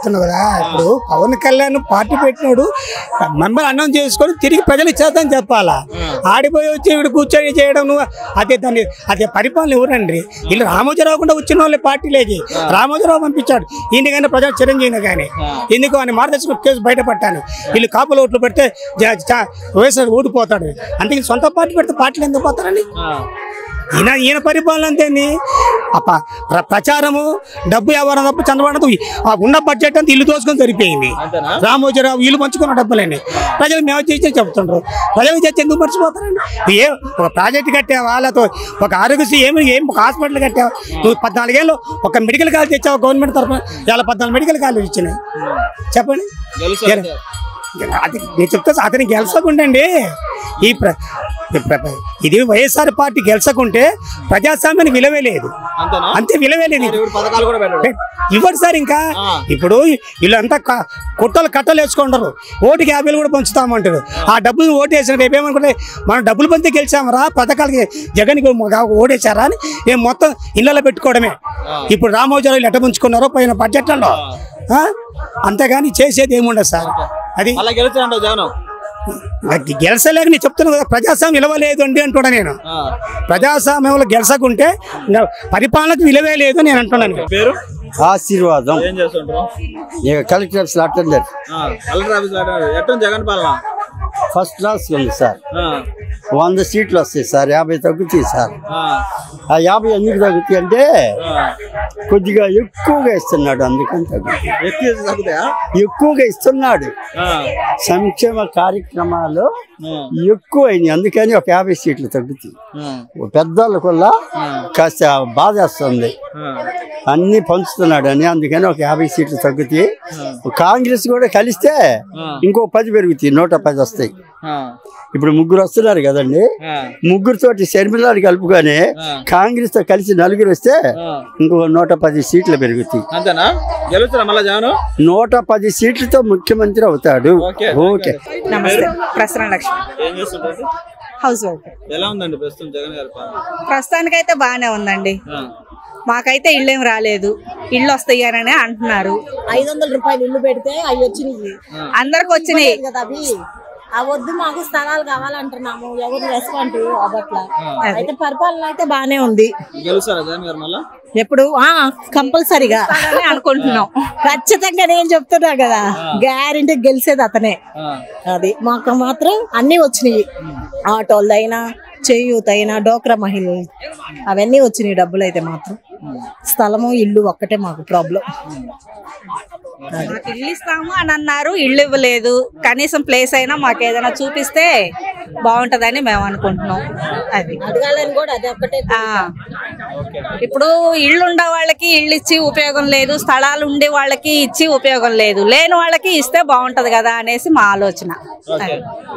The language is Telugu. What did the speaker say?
చెప్తున్నా కదా ఇప్పుడు పవన్ కళ్యాణ్ పార్టీ పెట్టినోడు మెంబర్ అన్నం చేసుకొని తిరిగి ప్రజలు ఇచ్చేద్దని చెప్పాలా ఆడిపోయి వచ్చి ఇక్కడ కూర్చొని చేయడం నువ్వు అదే దాన్ని అదే పరిపాలన ఎవరండి వీళ్ళు రామోజీరావు కూడా వచ్చిన వాళ్ళే పార్టీలోకి రామోజీరావు పంపించాడు ఈయన కానీ ప్రజలు చిరంజీవిని కానీ ఎందుకు అని మార్గదర్శక కేసు బయటపడ్డాను వీళ్ళు కాపులు ఓట్లు పెడితే జ- జ- వైఎస్ఆర్ ఓడిపోతాడు అందుకే సొంత పార్టీ పెడితే పార్టీలు ఎందుకు పోతారండి ఈయన ఈయన పరిపాలన అంతేంది ఆ ప- ప్ర- ప్రచారము డబ్బు వ్యవహారం తప్ప చంద్రబాబు ఆ ఉన్న బడ్జెట్ అంతా ఇల్లు దోసుకొని సరిపోయింది అంతేనా? రామోజీరావు వీళ్ళు పంచుకున్న డబ్బులండి ప్రజలు మేము చేసే చెప్తుండ్రు ప్రజలు చేసి ఎందుకు మర్చిపోతారండి ఏ ఒక ప్రాజెక్ట్ కట్టావా లేకపోతే ఒక ఆరోగ్యశ్రీ ఏమి ఏం ఒక హాస్పిటల్ కట్టావా నువ్వు పద్నాలుగేళ్ళు ఒక మెడికల్ కాలేజ్ తెచ్చావు గవర్నమెంట్ తరఫున ఇలా పద్నాలుగు మెడికల్ కాలేజ్ ఇచ్చినాయి చెప్పండి గెలుస్తారు అది నేను చెప్తా అతను గెలసకుండండి ఈ ప్ర ఈ ప్ర- ఇది వైఎస్ఆర్ పార్టీ గెలసకుంటే ప్రజాస్వామ్యానికి విలువే లేదు అంతేనా అంతే విలువే లేదు మరి ఇప్పుడు పథకాలు కూడా పెట్టాడు ఇవ్వడు సార్ ఇంకా ఆ. ఇప్పుడు వీళ్ళంతా క- కుట్టలు కట్టలు వేసుకుంటారు ఓటుకి యాభైలు కూడా పంచుతామంటారు ఆ డబ్బులు ఓటేసిన రేపు ఏమనుకుంటే మనం డబ్బులు పంచి గెలిచామరా పథకాలకి జగన్ ఓటేశారా అని మేము మొత్తం ఇళ్ళలో పెట్టుకోవడమే ఇప్పుడు రామోజీరావు ఎట్ట పుంచుకున్నారో పోయిన బడ్జెట్లలో ఆ? అంతేగాని చేసేది ఏముండదు సార్ అది అలా గెలుస్తాడంటావు జగన్ నాకు గెలసలేక నేను చెప్తున్నాను కదా ప్రజాస్వామ్యం విలువలేదు అండి అంటున్నా నేను ఆ. ప్రజాస్వామ్యంలో గెలసకుంటే ఇంకా పరిపాలనకు విలువే లేదు అని నేను అంటున్నాను పేరు ఆశీర్వాదం ఏం చేస్తుంటారు ఇక collector office attender collector office ఎట్లా జగన్ పాలన ఫస్ట్ క్లాస్ ఉంది సార్ ఆ, వంద సీట్లు వస్తాయి సార్ యాభై తగ్గుతాయి సార్ ఆ, ఆ యాభై ఎందుకు తగ్గుతాయి అంటే ఆ. కొద్దిగా ఎక్కువగా ఇస్తున్నాడు అందుకని తగ్గుతాయి ఎక్కువ చేస్తే తగ్గుతాయా ఎక్కువగా ఇస్తున్నాడు ఆ, సంక్షేమ కార్యక్రమాలు ఆ, ఎక్కువ అయినాయి అందుకని ఒక యాభై సీట్లు తగ్గుతాయి ఆ, పెద్దోళ్ళకుల్లా కాస్త బాధేస్తుంది ఆ. అన్ని పంచుతున్నాడు అని అందుకని ఒక యాభై సీట్లు తగ్గుతాయి కాంగ్రెస్ కూడా కలిస్తే ఇంకో పది పెరుగుతాయి నూట పది వస్తాయి ఆ, ఇప్పుడు ముగ్గురు వస్తున్నారు కదండి ఆ, ముగ్గురుతోటి షర్మిలాని కలుపుకొని కాంగ్రెస్ తో కలిసి నలుగురు వస్తే ఆ. ఇంకో నూట పది సీట్లు పెరుగుతాయి అంతేనా గెలుస్తారా మళ్ళా జగన్ నూట పది సీట్లతో ముఖ్యమంత్రి అవుతాడు ఓకే ఓకే నమస్తే ప్రసన్న లక్ష్మి ఏం చేస్తుంటారు హౌస్ వైఫ్ ఎలా ఉందండి ప్రస్తుతం జగన్ గారి పాలన ప్రస్తుతానికైతే బాగానే ఉందండి ఆ, మాకైతే ఇళ్ళేం రాలేదు ఇళ్ళు వస్తాయి అని అంటున్నారు ఐదు వందల రూపాయలు ఇల్లు పెడితే అవి వచ్చినాయి అందరికి వచ్చినాయి కదా అవి ఆ వద్దు మాకు స్థలాలు కావాలంటున్నాము ఎవరు రెస్పాండ్ అవ్వట్లా అయితే పరిపాలన అయితే బానే ఉంది గెలుస్తారా జగన్ గారు మళ్ళా ఎప్పుడు ఆ కంపల్సరిగా అని అనుకుంటున్నాం ఖచ్చితంగా నేను చెప్తున్నా కదా గ్యారెంటీ గెలిచేది అతనే ఆ, అది మాకు మాత్రం అన్ని వచ్చినాయి ఆటోలైనా చేయూత అయినా డోక్రా మహిళలు అవన్నీ వచ్చినాయి డబ్బులు అయితే మాత్రం స్థలము ఇల్లు ఒక్కటే మాకు ప్రాబ్లం మాకు ఇల్లు ఇస్తాము అని అన్నారు ఇల్లు ఇవ్వలేదు కనీసం ప్లేస్ అయినా మాకు ఏదైనా చూపిస్తే బాగుంటదని మేము అనుకుంటున్నాం అది అడగాలని కూడా అది ఒక్కటే ఆ. ఇప్పుడు ఇళ్ళు ఉండే వాళ్ళకి ఇల్లు ఇచ్చి ఉపయోగం లేదు స్థలాలు ఉండే వాళ్ళకి ఇచ్చి ఉపయోగం లేదు లేని వాళ్ళకి ఇస్తే బాగుంటది కదా అనేసి మా ఆలోచన అది.